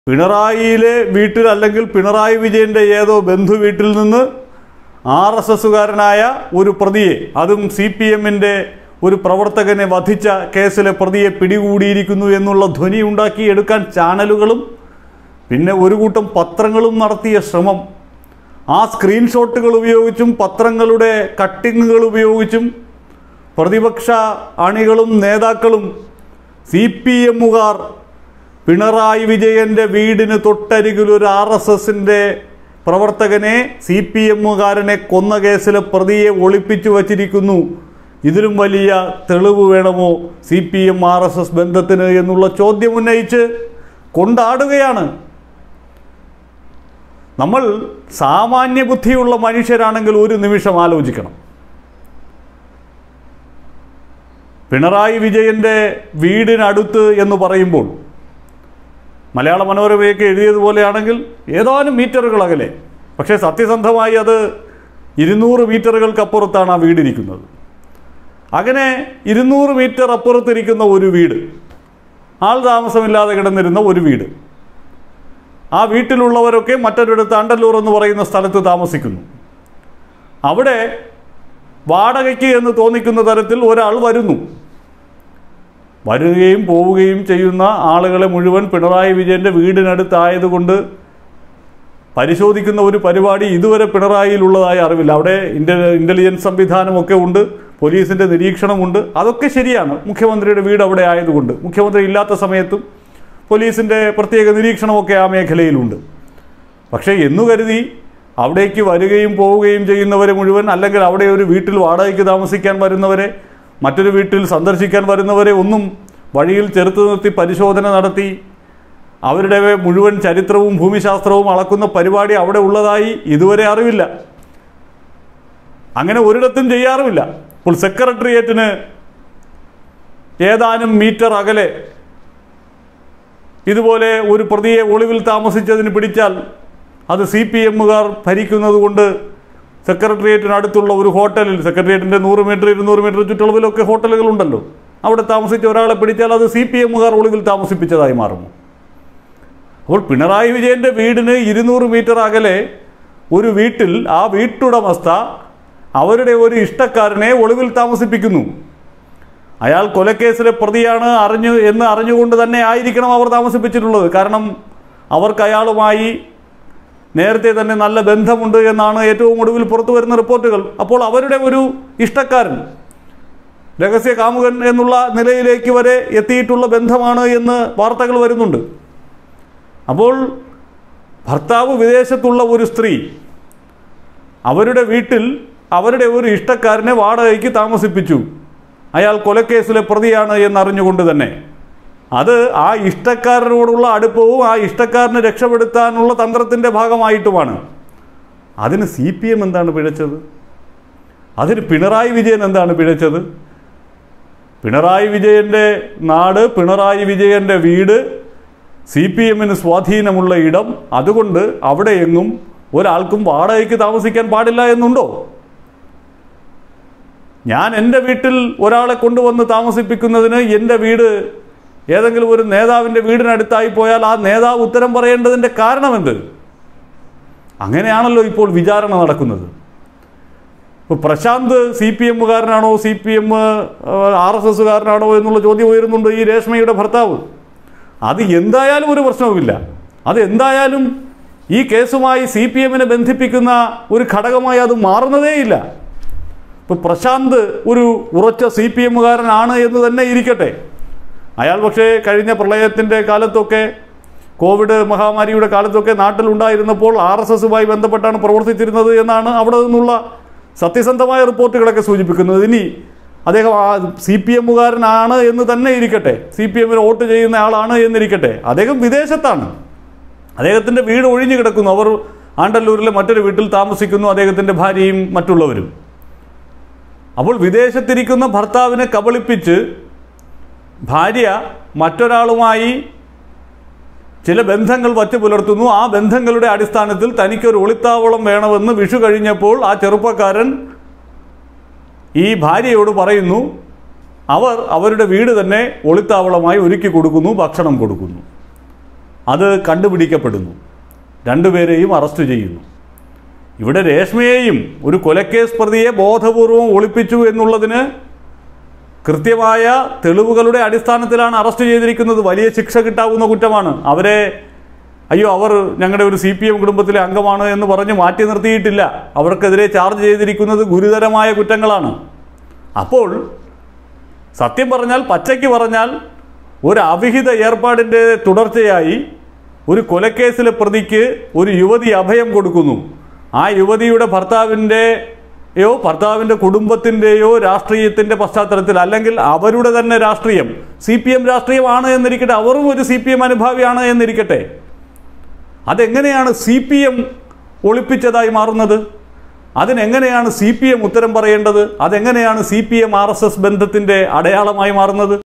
പിണറായിയിലെ വീട്ടിൽ അല്ലെങ്കിൽ പിണറായി വിജയൻ്റെ ഏതോ ബന്ധു വീട്ടിൽ നിന്ന് ആർ എസ് എസുകാരനായ ഒരു പ്രതിയെ അതും സി പി എമ്മിൻ്റെ ഒരു പ്രവർത്തകനെ വധിച്ച കേസിലെ പ്രതിയെ പിടികൂടിയിരിക്കുന്നു എന്നുള്ള ധ്വനി ഉണ്ടാക്കി എടുക്കാൻ ചാനലുകളും പിന്നെ ഒരു കൂട്ടം പത്രങ്ങളും നടത്തിയ ശ്രമം ആ സ്ക്രീൻഷോട്ടുകൾ ഉപയോഗിച്ചും പത്രങ്ങളുടെ കട്ടിങ്ങുകൾ ഉപയോഗിച്ചും പ്രതിപക്ഷ അണികളും നേതാക്കളും സി പി എമ്മുകാർ പിണറായി വിജയൻ്റെ വീടിന് തൊട്ടരികിൽ ഒരു ആർ എസ് എസിൻ്റെ പ്രവർത്തകനെ സി പി എമ്മുകാരനെ കൊന്ന കേസിലെ പ്രതിയെ ഒളിപ്പിച്ചു വച്ചിരിക്കുന്നു ഇതിലും വലിയ തെളിവ് വേണമോ C P M R S S ബന്ധത്തിന് എന്നുള്ള ചോദ്യം ഉന്നയിച്ച് കൊണ്ടാടുകയാണ് നമ്മൾ സാമാന്യ ബുദ്ധിയുള്ള മനുഷ്യരാണെങ്കിൽ ഒരു നിമിഷം ആലോചിക്കണം പിണറായി വിജയൻ്റെ വീടിനടുത്ത് എന്ന് പറയുമ്പോൾ മലയാള മനോരമയൊക്കെ എഴുതിയതുപോലെയാണെങ്കിൽ ഏതാനും മീറ്ററുകൾ അകലെ പക്ഷേ സത്യസന്ധമായി അത് ഇരുന്നൂറ് മീറ്ററുകൾക്കപ്പുറത്താണ് ആ വീടിരിക്കുന്നത് അങ്ങനെ ഇരുന്നൂറ് മീറ്റർ അപ്പുറത്തിരിക്കുന്ന ഒരു വീട് ആൾ താമസമില്ലാതെ കിടന്നിരുന്ന ഒരു വീട് ആ വീട്ടിലുള്ളവരൊക്കെ മറ്റൊരിടത്ത് അണ്ടല്ലൂർ എന്ന് പറയുന്ന സ്ഥലത്ത് താമസിക്കുന്നു അവിടെ വാടകയ്ക്ക് എന്ന് തോന്നിക്കുന്ന തരത്തിൽ ഒരാൾ വരുന്നു വരികയും പോവുകയും ചെയ്യുന്ന ആളുകളെ മുഴുവൻ പിണറായി വിജയൻ്റെ വീടിനടുത്തായതുകൊണ്ട് പരിശോധിക്കുന്ന ഒരു പരിപാടി ഇതുവരെ പിണറായിയിലുള്ളതായി അറിവില്ല അവിടെ ഇൻ്റ ഇൻ്റലിജൻസ് സംവിധാനമൊക്കെ ഉണ്ട് പോലീസിൻ്റെ നിരീക്ഷണമുണ്ട് അതൊക്കെ ശരിയാണ് മുഖ്യമന്ത്രിയുടെ വീട് അവിടെ ആയതുകൊണ്ട് മുഖ്യമന്ത്രി ഇല്ലാത്ത സമയത്തും പോലീസിൻ്റെ പ്രത്യേക നിരീക്ഷണമൊക്കെ ആ മേഖലയിലുണ്ട് പക്ഷേ എന്നു കരുതി അവിടേക്ക് വരികയും പോവുകയും ചെയ്യുന്നവരെ മുഴുവൻ അല്ലെങ്കിൽ അവിടെ ഒരു വീട്ടിൽ വാടകയ്ക്ക് താമസിക്കാൻ വരുന്നവരെ മറ്റൊരു വീട്ടിൽ സന്ദർശിക്കാൻ വരുന്നവരെ ഒന്നും വഴിയിൽ ചെറുത്തു നിർത്തി പരിശോധന നടത്തി അവരുടെ മുഴുവൻ ചരിത്രവും ഭൂമിശാസ്ത്രവും അളക്കുന്ന പരിപാടി അവിടെ ഉള്ളതായി ഇതുവരെ അറിവില്ല അങ്ങനെ ഒരിടത്തും ചെയ്യാറുമില്ല ഇപ്പോൾ സെക്രട്ടേറിയറ്റിന് ഏതാനും മീറ്റർ അകലെ ഇതുപോലെ ഒരു പ്രതിയെ ഒളിവിൽ താമസിച്ചതിന് പിടിച്ചാൽ അത് സി പി എമ്മുകാർ ഭരിക്കുന്നത് കൊണ്ട് സെക്രട്ടേറിയറ്റിനടുത്തുള്ള ഒരു ഹോട്ടലിൽ സെക്രട്ടേറിയറ്റിൻ്റെ നൂറ് മീറ്റർ ഇരുന്നൂറ് മീറ്റർ ചുറ്റളവിലൊക്കെ ഹോട്ടലുകളുണ്ടല്ലോ അവിടെ താമസിച്ച ഒരാളെ പിടിച്ചാൽ അത് സി പി എമ്മുകാർ ഒളിവിൽ താമസിപ്പിച്ചതായി മാറുന്നു അപ്പോൾ പിണറായി വിജയൻ്റെ വീടിന് ഇരുന്നൂറ് മീറ്റർ അകലെ ഒരു വീട്ടിൽ ആ വീട്ടുടമസ്ഥ അവരുടെ ഒരു ഇഷ്ടക്കാരനെ ഒളിവിൽ താമസിപ്പിക്കുന്നു അയാൾ കൊലക്കേസിലെ പ്രതിയാണ് അറിഞ്ഞു എന്ന് അറിഞ്ഞുകൊണ്ട് തന്നെ ആയിരിക്കണം അവർ താമസിപ്പിച്ചിട്ടുള്ളത് കാരണം അവർക്ക് അയാളുമായി നേരത്തെ തന്നെ നല്ല ബന്ധമുണ്ട് എന്നാണ് ഏറ്റവും ഒടുവിൽ പുറത്തു വരുന്ന റിപ്പോർട്ടുകൾ അപ്പോൾ അവരുടെ ഒരു ഇഷ്ടക്കാരൻ രഹസ്യ കാമുകൻ എന്നുള്ള നിലയിലേക്ക് വരെ എത്തിയിട്ടുള്ള ബന്ധമാണ് എന്ന് വാർത്തകൾ വരുന്നുണ്ട് അപ്പോൾ ഭർത്താവ് വിദേശത്തുള്ള ഒരു സ്ത്രീ അവരുടെ വീട്ടിൽ അവരുടെ ഒരു ഇഷ്ടക്കാരനെ വാടകയ്ക്ക് താമസിപ്പിച്ചു അയാൾ കൊലക്കേസിലെ പ്രതിയാണ് എന്നറിഞ്ഞുകൊണ്ട് തന്നെ അത് ആ ഇഷ്ടക്കാരനോടുള്ള അടുപ്പവും ആ ഇഷ്ടക്കാരനെ രക്ഷപ്പെടുത്താനുള്ള തന്ത്രത്തിൻ്റെ ഭാഗമായിട്ടുമാണ് അതിന് സി പി എം എന്താണ് പിഴച്ചത് അതിന് പിണറായി വിജയൻ എന്താണ് പിഴച്ചത് പിണറായി വിജയൻ്റെ നാട് പിണറായി വിജയൻ്റെ വീട് സി പി എമ്മിന് സ്വാധീനമുള്ള ഇടം അതുകൊണ്ട് അവിടെ എങ്ങും ഒരാൾക്കും വാടകയ്ക്ക് താമസിക്കാൻ പാടില്ല എന്നുണ്ടോ ഞാൻ എൻ്റെ വീട്ടിൽ ഒരാളെ കൊണ്ടുവന്ന് താമസിപ്പിക്കുന്നതിന് എൻ്റെ വീട് ഏതെങ്കിലും ഒരു നേതാവിൻ്റെ വീടിനടുത്തായി പോയാൽ ആ നേതാവ് ഉത്തരം പറയേണ്ടതിൻ്റെ കാരണമെന്ത് അങ്ങനെയാണല്ലോ ഇപ്പോൾ വിചാരണ നടക്കുന്നത് ഇപ്പോൾ പ്രശാന്ത് സി പി എമ്മുകാരനാണോ C P M R S എസ്സുകാരനാണോ എന്നുള്ള ചോദ്യം ഉയരുന്നുണ്ട് ഈ രേഷ്മയുടെ ഭർത്താവ് അത് എന്തായാലും ഒരു പ്രശ്നവുമില്ല അത് എന്തായാലും ഈ കേസുമായി സി പി എമ്മിനെ ബന്ധിപ്പിക്കുന്ന ഒരു ഘടകമായി അത് മാറുന്നതേയില്ല ഇപ്പോൾ പ്രശാന്ത് ഒരു ഉറച്ച സി പി എമ്മുകാരനാണ് എന്ന് തന്നെ ഇരിക്കട്ടെ അയാൾ പക്ഷേ കഴിഞ്ഞ പ്രളയത്തിൻ്റെ കാലത്തൊക്കെ കോവിഡ് മഹാമാരിയുടെ കാലത്തൊക്കെ നാട്ടിലുണ്ടായിരുന്നപ്പോൾ ആർ എസ് എസുമായി ബന്ധപ്പെട്ടാണ് പ്രവർത്തിച്ചിരുന്നത് എന്നാണ് അവിടെ നിന്നുള്ള സത്യസന്ധമായ റിപ്പോർട്ടുകളൊക്കെ സൂചിപ്പിക്കുന്നത് ഇനി അദ്ദേഹം ആ സി പി എമ്മുകാരനാണ് എന്ന് തന്നെ ഇരിക്കട്ടെ സി പി എമ്മിന് വോട്ട് ചെയ്യുന്ന ആളാണ് എന്നിരിക്കട്ടെ അദ്ദേഹം വിദേശത്താണ് അദ്ദേഹത്തിൻ്റെ വീട് ഒഴിഞ്ഞു കിടക്കുന്നു അവർ ആണ്ടല്ലൂരിലെ മറ്റൊരു വീട്ടിൽ താമസിക്കുന്നു അദ്ദേഹത്തിൻ്റെ ഭാര്യയും മറ്റുള്ളവരും അപ്പോൾ വിദേശത്തിരിക്കുന്ന ഭർത്താവിനെ കബളിപ്പിച്ച് ഭാര്യ മറ്റൊരാളുമായി ചില ബന്ധങ്ങൾ വച്ചു പുലർത്തുന്നു ആ ബന്ധങ്ങളുടെ അടിസ്ഥാനത്തിൽ തനിക്കൊരു ഒളിത്താവളം വേണമെന്ന് വിഷു കഴിഞ്ഞപ്പോൾ ആ ചെറുപ്പക്കാരൻ ഈ ഭാര്യയോട് പറയുന്നു അവർ അവരുടെ വീട് തന്നെ ഒളിത്താവളമായി ഒരുക്കി കൊടുക്കുന്നു ഭക്ഷണം കൊടുക്കുന്നു അത് കണ്ടുപിടിക്കപ്പെടുന്നു രണ്ടുപേരെയും അറസ്റ്റ് ചെയ്യുന്നു ഇവിടെ രേഷ്മയെയും ഒരു കൊലക്കേസ് പ്രതിയെ ബോധപൂർവം ഒളിപ്പിച്ചു എന്നുള്ളതിന് കൃത്യമായ തെളിവുകളുടെ അടിസ്ഥാനത്തിലാണ് അറസ്റ്റ് ചെയ്തിരിക്കുന്നത് വലിയ ശിക്ഷ കിട്ടാവുന്ന കുറ്റമാണ് അവരെ അയ്യോ അവർ ഞങ്ങളുടെ ഒരു സി പി എം കുടുംബത്തിലെ അംഗമാണ് എന്ന് പറഞ്ഞ് മാറ്റി നിർത്തിയിട്ടില്ല അവർക്കെതിരെ ചാർജ് ചെയ്തിരിക്കുന്നത് ഗുരുതരമായ കുറ്റങ്ങളാണ് അപ്പോൾ സത്യം പറഞ്ഞാൽ പച്ചയ്ക്ക് പറഞ്ഞാൽ ഒരു അവിഹിത ഏർപ്പാടിൻ്റെ തുടർച്ചയായി ഒരു കൊലക്കേസിലെ പ്രതിക്ക് ഒരു യുവതി അഭയം കൊടുക്കുന്നു ആ യുവതിയുടെ ഭർത്താവിൻ്റെയോ ഭർത്താവിൻ്റെ കുടുംബത്തിൻ്റെയോ രാഷ്ട്രീയത്തിൻ്റെ പശ്ചാത്തലത്തിൽ അല്ലെങ്കിൽ അവരുടെ തന്നെ രാഷ്ട്രീയം സി പി എം രാഷ്ട്രീയമാണ് എന്നിരിക്കട്ടെ അവരും ഒരു സി പി എം അനുഭാവിയാണ് എന്നിരിക്കട്ടെ അതെങ്ങനെയാണ് സി പി എം ഒളിപ്പിച്ചതായി മാറുന്നത് അതിനെങ്ങനെയാണ് സി പി എം ഉത്തരം പറയേണ്ടത് അതെങ്ങനെയാണ് C P M R S S ബന്ധത്തിൻ്റെ അടയാളമായി മാറുന്നത്